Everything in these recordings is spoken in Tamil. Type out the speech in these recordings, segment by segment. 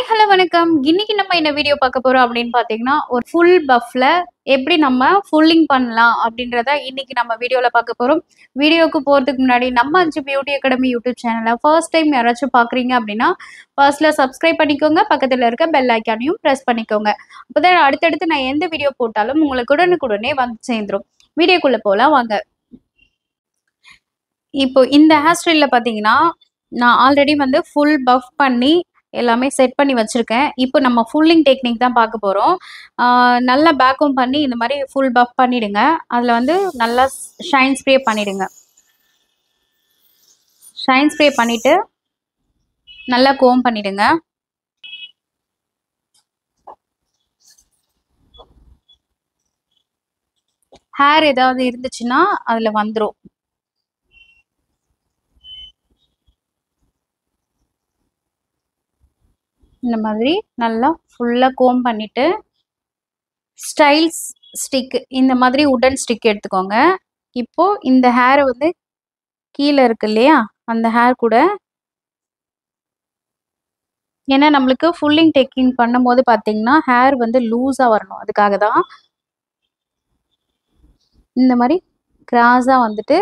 ஹாய் ஹலோ வணக்கம் இன்னைக்கு நம்ம என்ன வீடியோ பார்க்க போறோம் அப்படின்னு பார்த்தீங்கன்னா ஒரு ஃபுல் பஃப்ல எப்படி நம்ம ஃபுல்லிங் பண்ணலாம் அப்படின்றத இன்னைக்கு நம்ம வீடியோல பார்க்க போறோம் வீடியோக்கு போறதுக்கு முன்னாடி நம்ம அஞ்சு பியூட்டி அகாடமி யூடியூப் சேனலை ஃபர்ஸ்ட் டைம் யாராச்சும் பார்க்குறீங்க அப்படின்னா ஃபர்ஸ்ட்ல சப்ஸ்கிரைப் பண்ணிக்கோங்க பக்கத்தில் இருக்க பெல் ஐக்கானையும் ப்ரெஸ் பண்ணிக்கோங்க அப்போதான் அடுத்தடுத்து நான் எந்த வீடியோ போட்டாலும் உங்களுக்கு உடனுக்குடனே வந்து சேர்ந்துரும் வீடியோக்குள்ள போகலாம் வாங்க இப்போ இந்த ஹேர் ஸ்டைலில் பார்த்தீங்கன்னா நான் ஆல்ரெடி வந்து ஃபுல் பஃப் பண்ணி எல்லாமே செட் பண்ணி வச்சுருக்கேன் இப்போ நம்ம ஃபுல்லிங் டெக்னிக் தான் பார்க்க போகிறோம் நல்லா பேக்கும் பண்ணி இந்த மாதிரி ஃபுல் பஃப் பண்ணிடுங்க அதில் வந்து நல்லா ஷைன் ஸ்ப்ரே பண்ணிடுங்க ஷைன் ஸ்ப்ரே பண்ணிவிட்டு நல்லா கோம் பண்ணிடுங்க ஹேர் ஏதாவது இருந்துச்சுன்னா அதில் வந்துடும் இந்த மாதிரி நல்லா ஃபுல்லாக கோம் பண்ணிட்டு ஸ்டைல்ஸ் ஸ்டிக் இந்த மாதிரி உடன் ஸ்டிக் எடுத்துக்கோங்க இப்போ இந்த ஹேரை வந்து கீழே இருக்கு இல்லையா அந்த ஹேர் கூட ஏன்னா நம்மளுக்கு ஃபுல்லிங் டேக்கிங் பண்ணும்போது பார்த்தீங்கன்னா ஹேர் வந்து லூஸாக வரணும் அதுக்காக தான் இந்த மாதிரி கிராஸாக வந்துட்டு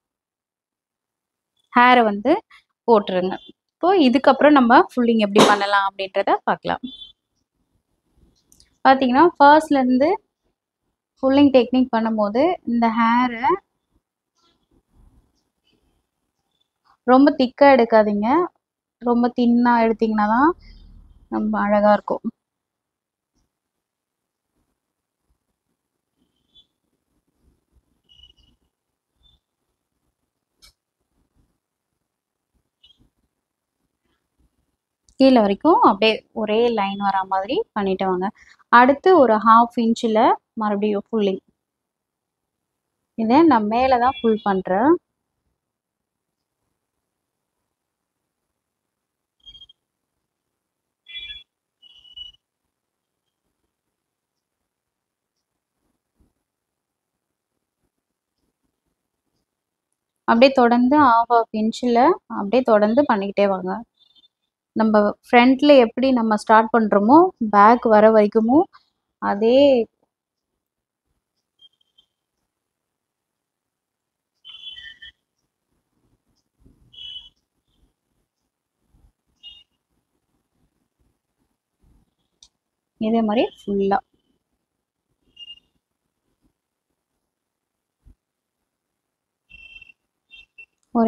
ஹேரை வந்து போட்டுருங்க இப்போ இதுக்கப்புறம் நம்ம ஃபுல்லிங் எப்படி பண்ணலாம் அப்படின்றத பார்க்கலாம் பார்த்தீங்கன்னா ஃபர்ஸ்ட்லேருந்து ஃபுல்லிங் டெக்னிக் பண்ணும்போது இந்த ஹேரை ரொம்ப திக்காக எடுக்காதீங்க ரொம்ப தின்னாக எடுத்தீங்கன்னா தான் ரொம்ப அழகாக இருக்கும் கீழே வரைக்கும் அப்படியே ஒரே லைன் வரா மாதிரி பண்ணிட்டு வாங்க அடுத்து ஒரு ஹாஃப் இன்ச்சில் மறுபடியும் ஃபுல்லிங் இதை நான் மேலே தான் ஃபுல் பண்ணுறேன் அப்படியே தொடர்ந்து ஆஃப் ஆஃப் இன்ச்சில் அப்படியே தொடர்ந்து பண்ணிக்கிட்டே வாங்க நம்ம ஃப்ரண்ட்ல எப்படி நம்ம ஸ்டார்ட் பண்ணுறோமோ பேக் வர வரைக்குமும் அதே இதே மாதிரி ஃபுல்லாக ஒரு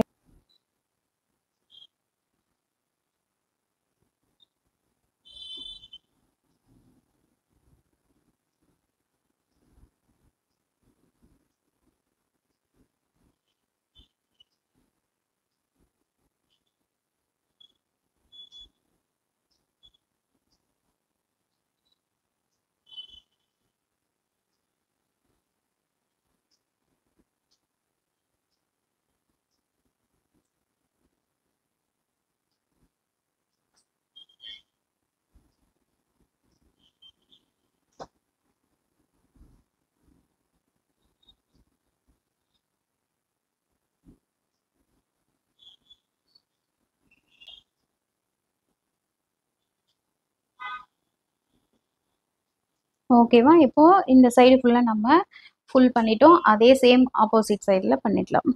ஓகேவா இப்போ இந்த சைடு ஃபுல்லாக நம்ம ஃபுல் பண்ணிட்டோம் அதே சேம் ஆப்போசிட் சைடில் பண்ணிடலாம்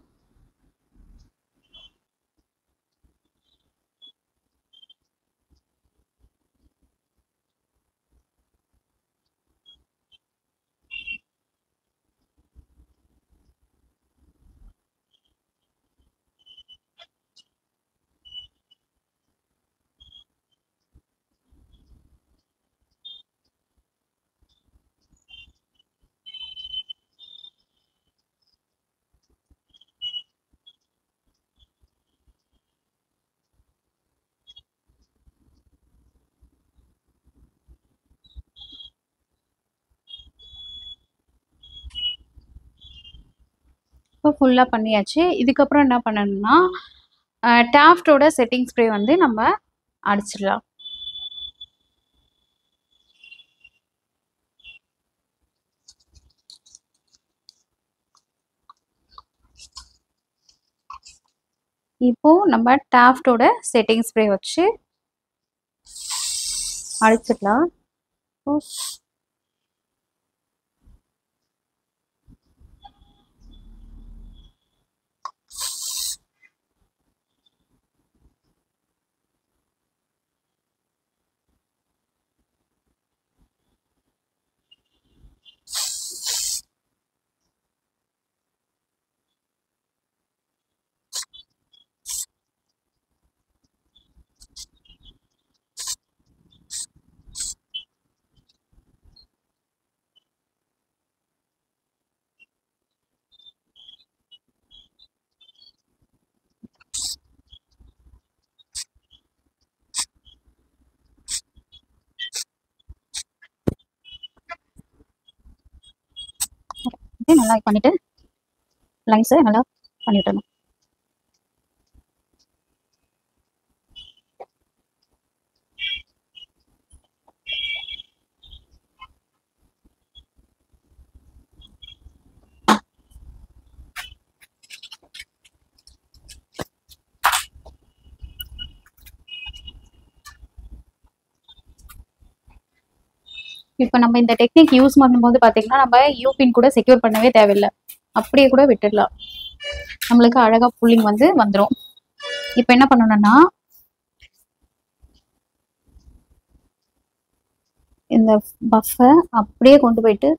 இப்போ ஃபுல்லாக பண்ணியாச்சு இதுக்கப்புறம் என்ன பண்ணணும்னா டாஃப்டோட செட்டிங் ஸ்ப்ரே வந்து நம்ம அடிச்சிடலாம் இப்போ நம்ம டாஃப்டோட செட்டிங் ஸ்ப்ரே வச்சு அடிச்சிடலாம் ஓகே நல்லா பண்ணிட்டு லைன்ஸை நல்லா பண்ணி விட்டுறணும் இப்போ நம்ம இந்த டெக்னிக் யூஸ் பண்ணும்போது பார்த்தீங்கன்னா நம்ம யூபின் கூட செக்யூர் பண்ணவே தேவையில்லை அப்படியே கூட விட்டுடலாம் நம்மளுக்கு அழகா புல்லிங் வந்து வந்துடும் இப்போ என்ன பண்ணணும்னா இந்த பஃபை அப்படியே கொண்டு போயிட்டு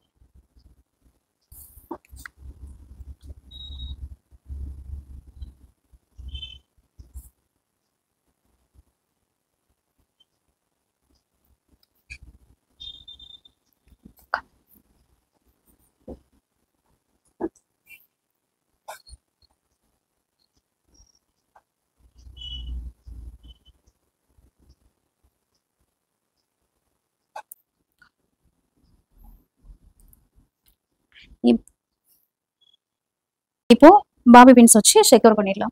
இப்போ பாபி பின்ஸ் வச்சு செக்யூர் பண்ணிடலாம்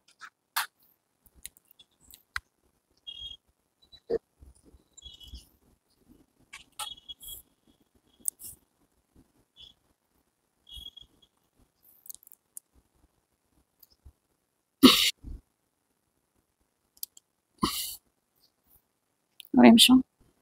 ஒரு நிமிஷம்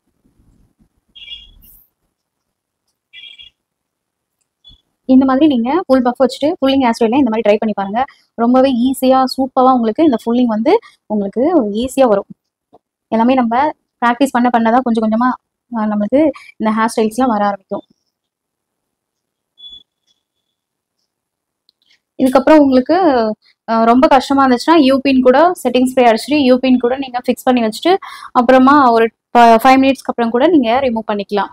இந்த மாதிரி நீங்க ஃபுல் பஃப் வச்சுட்டு ஃபுல்லிங் ஹேர் ஸ்டைல இந்த மாதிரி ட்ரை பண்ணி பாருங்க ரொம்பவே ஈஸியா சூப்பரா உங்களுக்கு இந்த ஃபுல்லிங் வந்து உங்களுக்கு ஈஸியா வரும் எல்லாமே நம்ம ப்ராக்டிஸ் பண்ண பண்ண தான் கொஞ்சம் கொஞ்சமா அஹ், நம்மளுக்கு இந்த ஹேர் ஸ்டைல்ஸ்லாம் வர ஆரம்பிக்கும் இதுக்கப்புறம் உங்களுக்கு அஹ், ரொம்ப கஷ்டமா இருந்துச்சுன்னா யூபின் கூட செட்டிங் ஸ்ப்ரே அடிச்சுட்டு யூபின் கூட நீங்க ஃபிக்ஸ் பண்ணி வச்சுட்டு அப்புறமா ஒரு ஃபைவ் மினிட்ஸ்க்கு அப்புறம் கூட நீங்க ரிமூவ் பண்ணிக்கலாம்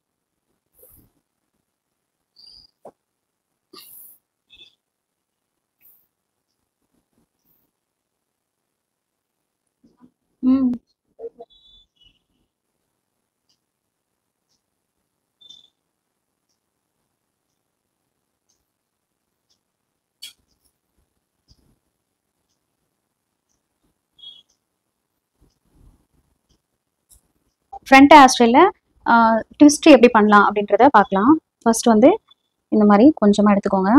ம் ஃப்ரண்ட் ஹேர் ஸ்டைலில் ட்விஸ்ட் எப்படி பண்ணலாம் அப்படின்றத பார்க்கலாம் ஃபர்ஸ்ட் வந்து இந்த மாதிரி கொஞ்சமாக எடுத்துக்கோங்க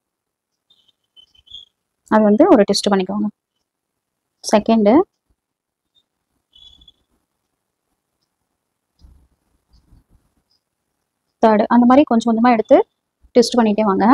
அது வந்து ஒரு ட்விஸ்ட் பண்ணிக்கோங்க செகண்டு தேர்டு அந்த மாதிரி கொஞ்சம் கொஞ்சமாக எடுத்து ட்விஸ்ட் பண்ணிட்டே வாங்க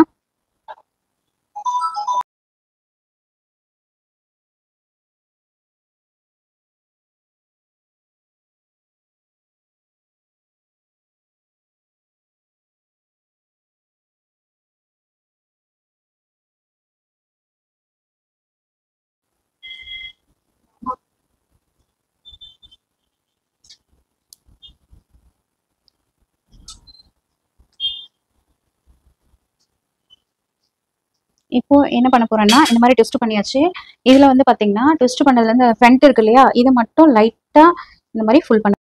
இப்போ என்ன பண்ண போறேன்னா இந்த மாதிரி ட்விஸ்ட் பண்ணியாச்சு இதுல வந்து பாத்தீங்கன்னா ட்விஸ்ட் பண்ணதுல இருந்து ஃப்ரண்ட் இருக்கு இல்லையா இது மட்டும் லைட்டா இந்த மாதிரி ஃபுல் பண்ண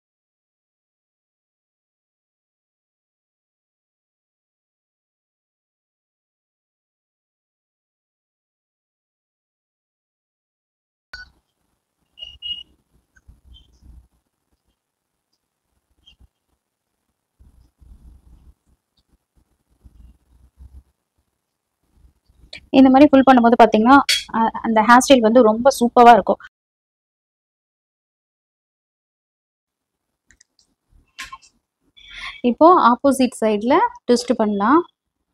இந்த மாதிரி ஃபுல் பண்ணும்போது பாத்தீங்கன்னா அஹ், அந்த ஹேர் ஸ்டைல் வந்து ரொம்ப சூப்பரா இருக்கும் இப்போ ஆப்போசிட் சைடில் ட்விஸ்ட் பண்ணலாம்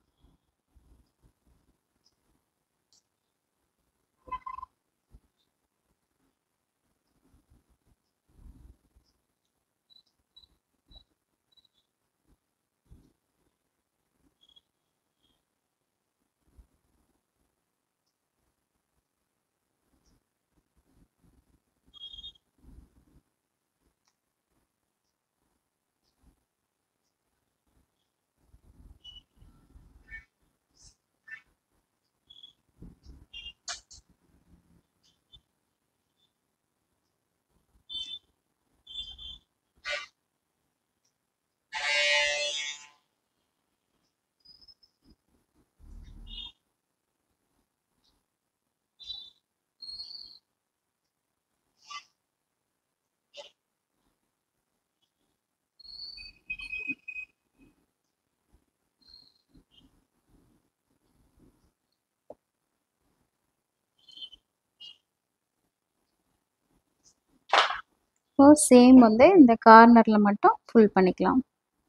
இப்போ சேம் வந்து இந்த கார்னரில் மட்டும் ஃபுல் பண்ணிக்கலாம்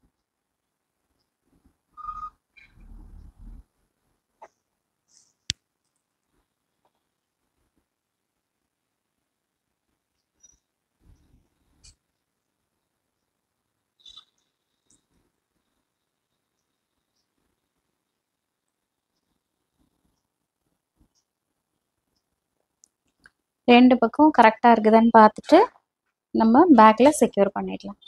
ரெண்டு பக்கம் கரெக்டாக இருக்குதான்னு பார்த்துட்டு நம்ம பேக்கில் செக்யூர் பண்ணிடலாம்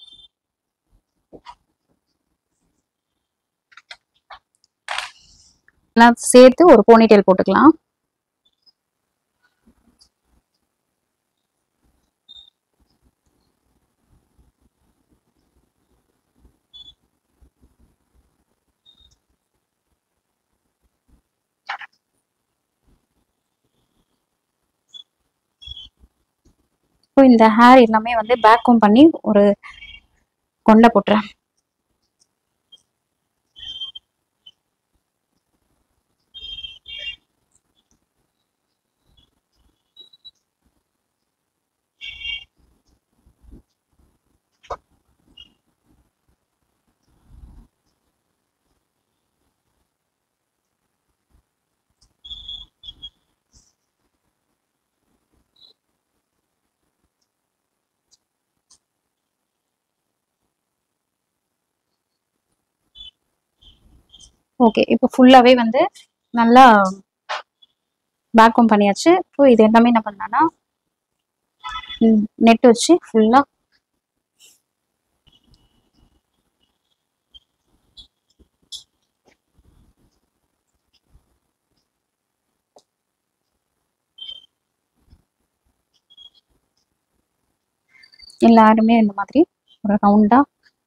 எல்லாம் சேர்த்து ஒரு போனிடெயில் போட்டுக்கலாம் இப்போ இந்த ஹேர் எல்லாமே வந்து பேக்கும் பண்ணி ஒரு கொண்டை போட்டுறேன் ஓகே இப்போ ஃபுல்லாகவே வந்து நல்லா பேக்கும் பண்ணியாச்சு இப்போ இது எல்லாமே என்ன பண்ணலான்னா நெட் வச்சு ஃபுல்லாக எல்லாருமே இந்த மாதிரி ஒரு ரவுண்டாக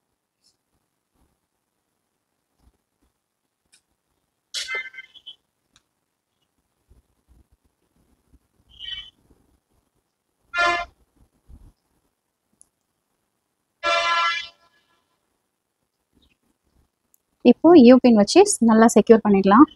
இப்போ யூபின் வச்சு நல்லா செக்யூர் பண்ணிடலாம்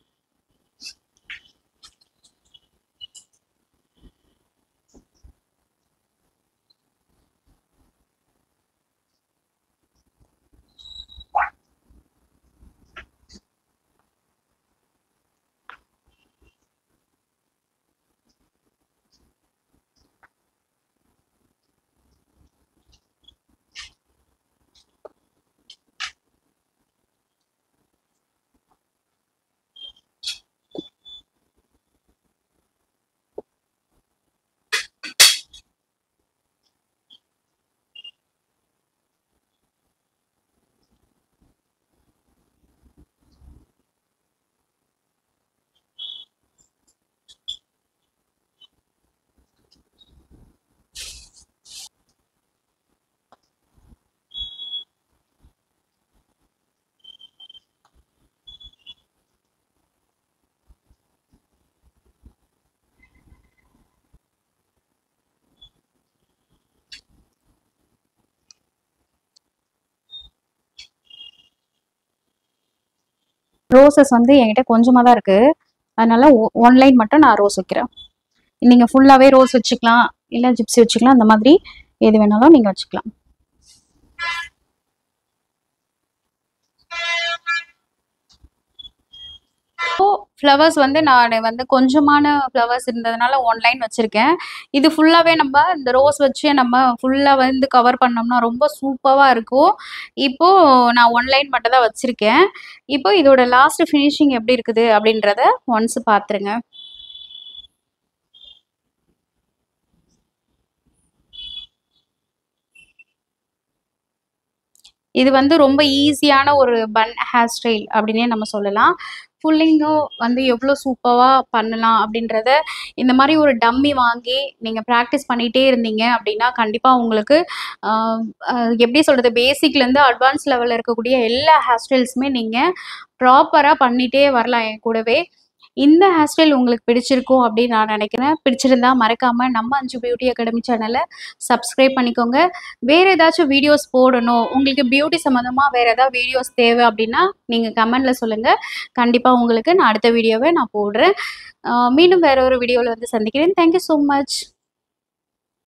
ரோசஸ் வந்து என்கிட்ட கொஞ்சமாக தான் இருக்கு அதனால ஒன் லைன் மட்டும் நான் ரோஸ் வைக்கிறேன் நீங்கள் ஃபுல்லாகவே ரோஸ் வச்சுக்கலாம் இல்லை ஜிப்ஸி வச்சுக்கலாம் அந்த மாதிரி எது வேணாலும் நீங்கள் வச்சுக்கலாம் ஃப்ளவர்ஸ் வந்து நான் வந்து கொஞ்சமான ஃப்ளவர்ஸ் இருந்ததுனால ஒன் லைன் வச்சுருக்கேன் இது ஃபுல்லாகவே நம்ம இந்த ரோஸ் வச்சு நம்ம ஃபுல்லாக வந்து கவர் பண்ணோம்னா ரொம்ப சூப்பராக இருக்கும் இப்போது நான் ஒன் லைன் மட்டும் தான் வச்சுருக்கேன் இப்போ இதோட லாஸ்ட் ஃபினிஷிங் எப்படி இருக்குது அப்படின்றத ஒன்ஸ் பார்த்துருங்க இது வந்து ரொம்ப ஈஸியான ஒரு பன் ஹேர் ஸ்டைல் அப்படின்னே நம்ம சொல்லலாம் ஃபுல்லிங்கும் வந்து எவ்வளோ சூப்பராக பண்ணலாம் அப்படின்றத இந்த மாதிரி ஒரு டம்மி வாங்கி நீங்கள் ப்ராக்டிஸ் பண்ணிகிட்டே இருந்தீங்க அப்படின்னா கண்டிப்பாக உங்களுக்கு ஆஹ், ஆஹ், எப்படி சொல்கிறது பேசிக்லேருந்து அட்வான்ஸ் லெவலில் இருக்கக்கூடிய எல்லா ஹேர் ஸ்டைல்ஸுமே நீங்கள் ப்ராப்பராக பண்ணிகிட்டே வரலாம் என் கூடவே இந்த ஹேர் ஸ்டைல் உங்களுக்கு பிடிச்சிருக்கும் அப்படின்னு நான் நினைக்கிறேன் பிடிச்சிருந்தா மறக்காம நம்ம அஞ்சு பியூட்டி அகாடமி சேனலை சப்ஸ்கிரைப் பண்ணிக்கோங்க வேற ஏதாச்சும் வீடியோஸ் போடணும் உங்களுக்கு பியூட்டி சம்மந்தமா வேற ஏதாவது வீடியோஸ் தேவை அப்படின்னா நீங்க கமெண்ட்ல சொல்லுங்க கண்டிப்பா உங்களுக்கு நான் அடுத்த வீடியோவை நான் போடுறேன் ஆஹ் மீண்டும் வேற ஒரு வீடியோவில் வந்து சந்திக்கிறேன் தேங்க்யூ ஸோ மச்